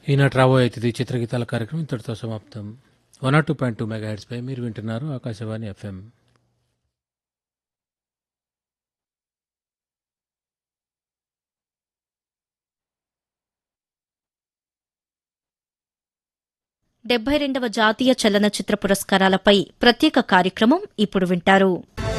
ఈనాటి రాబోయే అతిథి చిత్రగీతాల కార్యక్రమం ఇంతటితో సమాప్తం one R two point two mega పై మీరు వింటున్నారు ఆకాశవాణి ఎఫ్ఎం డెబ్బై రెండవ జాతీయ చలనచిత్ర పురస్కారాలపై ప్రత్యేక కార్యక్రమం ఇప్పుడు వింటారు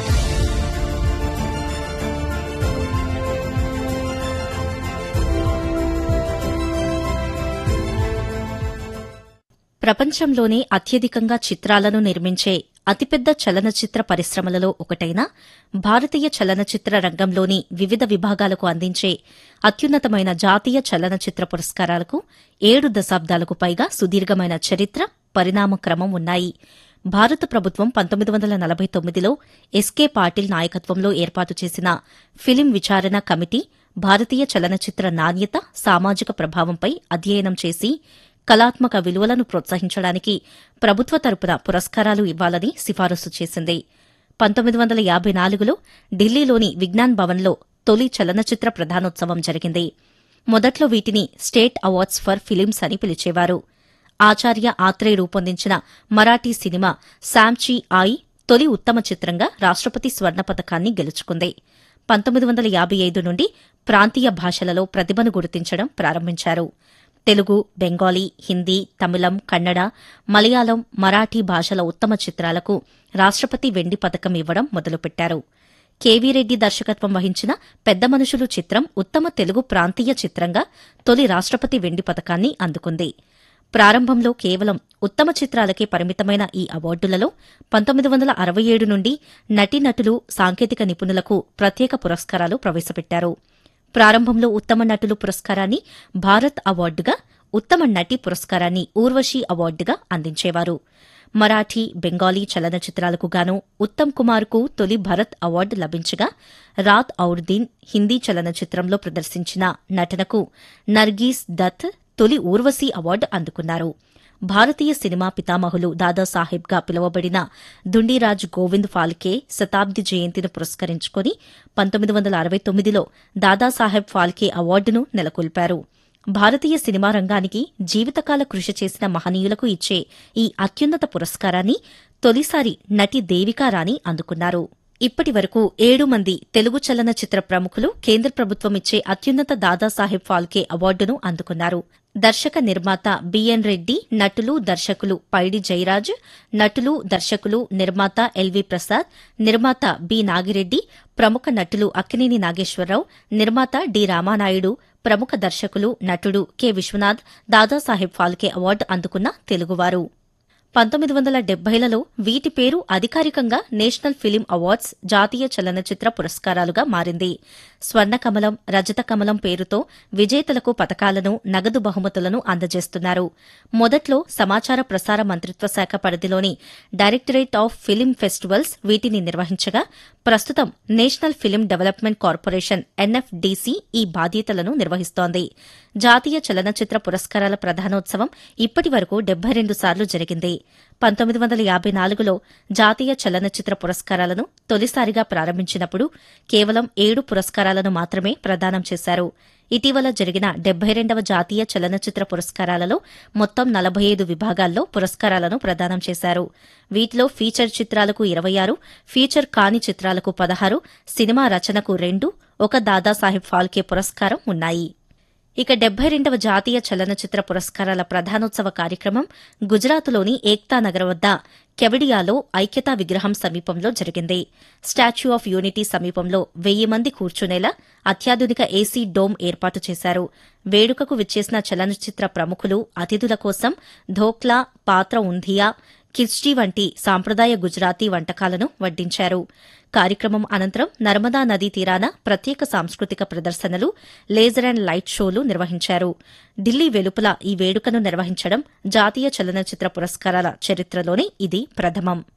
ప్రపంచంలోనే అత్యధికంగా చిత్రాలను నిర్మించే అతిపెద్ద చలనచిత్ర పరిశ్రమలలో ఒకటైన భారతీయ చలనచిత్ర రంగంలోని వివిధ విభాగాలకు అందించే అత్యున్నతమైన జాతీయ చలనచిత్ర పురస్కారాలకు ఏడు దశాబ్దాలకు పైగా సుదీర్ఘమైన చరిత్ర పరిణామ క్రమం ఉన్నాయి భారత ప్రభుత్వం పంతొమ్మిది వందల నలభై తొమ్మిదిలో ఎస్కే పాటిల్ నాయకత్వంలో ఏర్పాటు చేసిన ఫిలిం విచారణ కమిటీ భారతీయ చలనచిత్ర నాణ్యత సామాజిక ప్రభావంపై అధ్యయనం చేసి కళాత్మక విలువలను ప్రోత్సహించడానికి ప్రభుత్వ తరపున పురస్కారాలు ఇవ్వాలని సిఫారసు చేసింది పంతొమ్మిది వందల యాబై నాలుగులో ఢిల్లీలోని విజ్ఞాన్ భవన్లో తొలి చలనచిత్ర ప్రధానోత్సవం జరిగింది మొదట్లో వీటిని స్టేట్ అవార్డ్స్ ఫర్ ఫిలిమ్స్ అని పిలిచేవారు ఆచార్య ఆత్రేయ రూపొందించిన మరాఠీ సినిమా శామ్చీ ఆయి తొలి ఉత్తమ చిత్రంగా రాష్ట్రపతి స్వర్ణ పథకాన్ని గెలుచుకుంది పంతొమ్మిది వందల యాబై ఐదు నుండి ప్రాంతీయ భాషలలో ప్రతిభను గుర్తించడం ప్రారంభించారు తెలుగు బెంగాలీ హిందీ తమిళం కన్నడ మలయాళం మరాఠీ భాషల ఉత్తమ చిత్రాలకు రాష్ట్రపతి వెండి పథకం ఇవ్వడం మొదలుపెట్టారు కేవీ రెడ్డి దర్శకత్వం వహించిన పెద్ద మనుషులు చిత్రం ఉత్తమ తెలుగు ప్రాంతీయ చిత్రంగా తొలి రాష్ట్రపతి వెండి పథకాన్ని అందుకుంది ప్రారంభంలో కేవలం ఉత్తమ చిత్రాలకే పరిమితమైన ఈ అవార్డులలో పంతొమ్మిది వందల అరవై ఏడు నుండి నటీనటులు సాంకేతిక నిపుణులకు ప్రత్యేక పురస్కారాలు ప్రవేశపెట్టారు ప్రారంభంలో ఉత్తమ నటులు పురస్కారాన్ని భారత్ అవార్డుగా ఉత్తమ నటి పురస్కారాన్ని ఊర్వశి అవార్డుగా అందించేవారు మరాఠీ బెంగాలీ చలనచిత్రాలకు గాను ఉత్తమ్ కుమార్కు తొలి భరత్ అవార్డు లభించగా రాత్ ఔర్ దిన్ హిందీ చలనచిత్రంలో ప్రదర్శించిన నటనకు నర్గీస్ దత్ తొలి ఊర్వశి అవార్డు అందుకున్నారు భారతీయ సినిమా పితామహులు దాదాసాహెబ్గా పిలువబడిన దుండిరాజ్ గోవింద్ ఫాల్కే శతాబ్ది జయంతిని పురస్కరించుకుని పంతొమ్మిది వందల అరవై తొమ్మిదిలో దాదాసాహెబ్ ఫాల్కే అవార్డును నెలకొల్పారు భారతీయ సినిమా రంగానికి జీవితకాల కృషి చేసిన మహనీయులకు ఇచ్చే ఈ అత్యున్నత పురస్కారాన్ని తొలిసారి నటి దేవికా రాణి అందుకున్నారు ఇప్పటి వరకు ఏడు మంది తెలుగు చలనచిత్ర ప్రముఖులు కేంద్ర ప్రభుత్వం ఇచ్చే అత్యున్నత దాదాసాహెబ్ ఫాల్కే అవార్డును అందుకున్నారు దర్శక నిర్మాత బిఎన్ రెడ్డి నటులు దర్శకులు పైడి జయరాజ్ నటులు దర్శకులు నిర్మాత ఎల్వి ప్రసాద్ నిర్మాత బి నాగిరెడ్డి ప్రముఖ నటులు అక్కినేని నాగేశ్వరరావు నిర్మాత డి రామానాయుడు ప్రముఖ దర్శకులు నటుడు కె విశ్వనాథ్ దాదాసాహెబ్ ఫాల్కే అవార్డు అందుకున్న తెలుగువారు పంతొమ్మిది వందల డెబ్బైలలో వీటి పేరు అధికారికంగా నేషనల్ ఫిలిం అవార్డ్స్ జాతీయ చలనచిత్ర పురస్కారాలుగా మారింది స్వర్ణ కమలం రజత కమలం పేరుతో విజేతలకు పథకాలను నగదు బహుమతులను అందజేస్తున్నారు మొదట్లో సమాచార ప్రసార మంత్రిత్వ శాఖ పరిధిలోని డైరెక్టరేట్ ఆఫ్ ఫిలిం ఫెస్టివల్స్ వీటిని నిర్వహించగా ప్రస్తుతం national film development corporation NFDC ఈ బాధ్యతలను నిర్వహిస్తోంది జాతీయ చలనచిత్ర పురస్కారాల ప్రధానోత్సవం ఇప్పటి వరకు డెబ్బై రెండు సార్లు జరిగింది పంతొమ్మిది వందల యాబై నాలుగులో జాతీయ చలనచిత్ర పురస్కారాలను తొలిసారిగా ప్రారంభించినప్పుడు కేవలం ఏడు పురస్కారాలను మాత్రమే ప్రదానం చేశారు ఇటీవల జరిగిన డెబ్బై రెండవ జాతీయ చలనచిత్ర పురస్కారాలలో మొత్తం నలభై ఐదు విభాగాల్లో పురస్కారాలను ప్రదానం చేశారు వీటిలో ఫీచర్ చిత్రాలకు ఇరవై ఆరు ఫీచర్ కాని చిత్రాలకు పదహారు సినిమా రచనకు రెండు ఒక దాదాసాహెబ్ ఫాల్కే పురస్కారం ఉన్నాయి ఇక డెబ్బై రెండవ జాతీయ చలనచిత్ర పురస్కారాల ప్రధానోత్సవ కార్యక్రమం గుజరాత్లోని ఏక్తా నగర్ వద్ద కెవడియాలో ఐక్యతా విగ్రహం సమీపంలో జరిగింది స్టాచ్యూ ఆఫ్ యూనిటీ సమీపంలో వెయ్యి మంది కూర్చునేలా అత్యాధునిక ఏసీ డోమ్ ఏర్పాటు చేశారు వేడుకకు విచ్చేసిన చలనచిత్ర ప్రముఖులు అతిథుల కోసం ధోక్లా పాత్ర ఉంధియా కిచ్డీ వంటి సాంప్రదాయ గుజరాతీ వంటకాలను వడ్డించారు కార్యక్రమం అనంతరం నర్మదా నదీ తీరాన ప్రత్యేక సాంస్కృతిక ప్రదర్శనలు లేజర్ అండ్ లైట్ షోలు నిర్వహించారు ఢిల్లీ వెలుపల ఈ వేడుకను నిర్వహించడం జాతీయ చలనచిత్ర పురస్కారాల చరిత్రలోనే ఇది ప్రథమం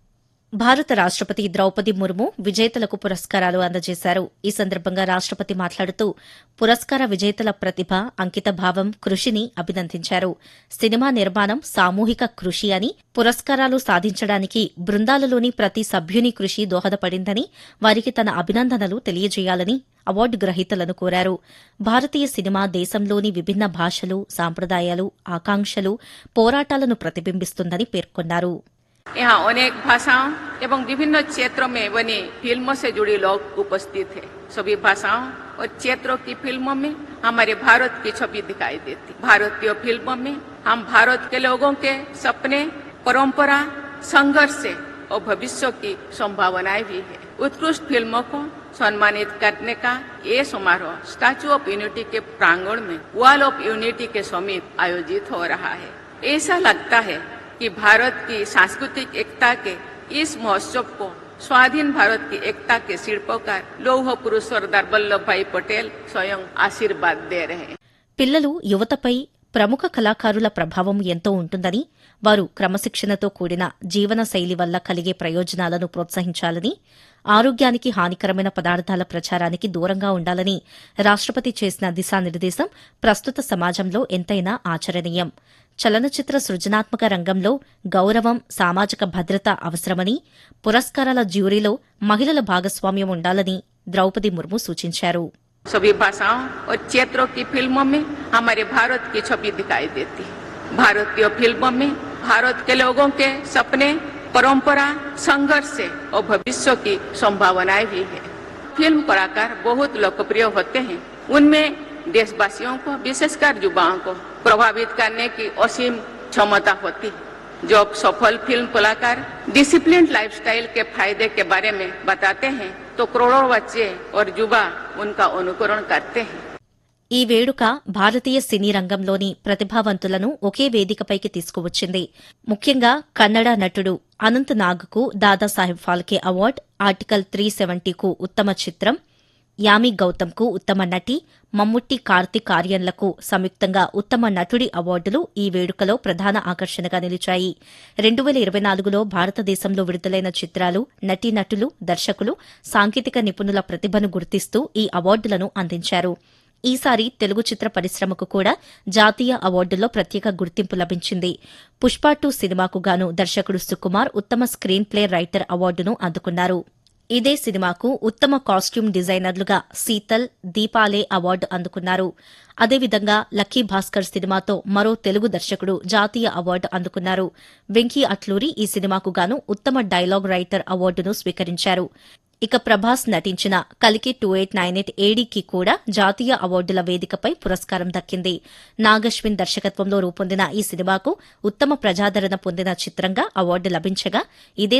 భారత రాష్టపతి ద్రౌపది ముర్ము విజేతలకు పురస్కారాలు అందజేశారు ఈ సందర్భంగా రాష్టపతి మాట్లాడుతూ పురస్కార విజేతల ప్రతిభ అంకితభావం కృషిని అభినందించారు సినిమా నిర్మాణం సామూహిక కృషి అని పురస్కారాలు సాధించడానికి బృందాలలోని ప్రతి సభ్యుని కృషి దోహదపడిందని వారికి తన అభినందనలు తెలియజేయాలని అవార్డు గ్రహీతలను కోరారు భారతీయ సినిమా దేశంలోని విభిన్న భాషలు సాంప్రదాయాలు ఆకాంక్షలు పోరాటాలను ప్రతిబింబిస్తుందని పేర్కొన్నారు यहाँ अनेक भाषाओं एवं विभिन्न क्षेत्रों में बनी फिल्मों से जुड़े लोग उपस्थित हैं। सभी भाषाओं और क्षेत्रों की फिल्मों में हमारे भारत की छवि दिखाई देती भारतीय फिल्मों में हम भारत के लोगों के सपने परंपरा संघर्ष से और भविष्य की संभावनाएं भी है उत्कृष्ट फिल्मों को सम्मानित करने का ये समारोह स्टैचू ऑफ यूनिटी के प्रांगण में वॉल ऑफ यूनिटी के समीप आयोजित हो रहा है ऐसा लगता है कि भारत की सांस्कृतिक एकता के इस महोत्सव को स्वाधीन भारत की एकता के शिल्पकार लौह पुरुष सरदार वल्लभ भाई पटेल स्वयं आशीर्वाद दे रहे हैं పిల్లలు యువతపై ప్రముఖ కళాకారుల ప్రభావం ఎంతో ఉంటుందని వారు క్రమశిక్షణతో కూడిన జీవన శైలి వల్ల కలిగే ప్రయోజనాలను ప్రోత్సహించాలని ఆరోగ్యానికి హానికరమైన పదార్థాల ప్రచారానికి దూరంగా ఉండాలని రాష్టపతి చేసిన దిశానిర్దేశం ప్రస్తుత సమాజంలో ఎంతైనా ఆచరణీయం చలనచిత్ర సృజనాత్మక రంగంలో గౌరవం సామాజిక భద్రత అవసరమని పురస్కారాల జ్యూరీలో మహిళల భాగస్వామ్యం ఉండాలని ద్రౌపది ముర్ము సూచించారు सभी भाषाओं और क्षेत्रों की फिल्मों में हमारे भारत की छवि दिखाई देती है भारतीय फिल्मों में भारत के लोगों के सपने परंपरा संघर्ष से और भविष्य की संभावनाएं भी है फिल्म कलाकार बहुत लोकप्रिय होते हैं उनमें देशवासियों को विशेषकर युवाओं को प्रभावित करने की असीम क्षमता होती है जो सफल फिल्म कलाकार डिसिप्लिन लाइफस्टाइल के फायदे के बारे में बताते हैं तो करोड़ों बच्चे और युवा उनका अनुकरण करते हैं ఈ వేడుక భారతీయ సినీ రంగంలోని ప్రతిభావంతులను ఒకే వేదికపైకి తీసుకువచ్చింది ముఖ్యంగా కన్నడ నటుడు అనంత్ నాగ్కు Dadasaheb Phalke award article three సెవెంటీకు ఉత్తమ చిత్రం యామి గౌతమ్కు ఉత్తమ నటి మమ్ముట్టి కార్తిక్ ఆర్యన్లకు సంయుక్తంగా ఉత్తమ నటుడి అవార్డులు ఈ వేడుకలో ప్రధాన ఆకర్షణగా నిలిచాయి రెండు వేల ఇరవై నాలుగులో భారతదేశంలో విడుదలైన చిత్రాలు నటీనటులు దర్శకులు సాంకేతిక నిపుణుల ప్రతిభను గుర్తిస్తూ ఈ అవార్డులను అందించారు ఈసారి తెలుగు చిత్ర పరిశ్రమకు కూడా జాతీయ అవార్డుల్లో ప్రత్యేక గుర్తింపు లభించింది పుష్ప టూ సినిమాకు గాను దర్శకుడు సుకుమార్ ఉత్తమ స్క్రీన్ ప్లే రైటర్ అవార్డును అందుకున్నారు ఇదే సినిమాకు ఉత్తమ కాస్ట్యూమ్ డిజైనర్లుగా శీతల్ దీపాలే అవార్డు అందుకున్నారు అదేవిధంగా లక్కీ భాస్కర్ సినిమాతో మరో తెలుగు దర్శకుడు జాతీయ అవార్డు అందుకున్నారు వెంకీ అట్లూరి ఈ సినిమాకు గాను ఉత్తమ డైలాగ్ రైటర్ అవార్డును స్వీకరించారు ఇక ప్రభాస్ నటించిన కలికి టూ ఎయిట్ నైన్ ఎయిట్ ఏడీకి కూడా జాతీయ అవార్డుల వేదికపై పురస్కారం దక్కింది నాగశ్విన్ దర్శకత్వంలో రూపొందిన ఈ సినిమాకు ఉత్తమ ప్రజాదరణ పొందిన చిత్రంగా అవార్డు లభించగా ఇదే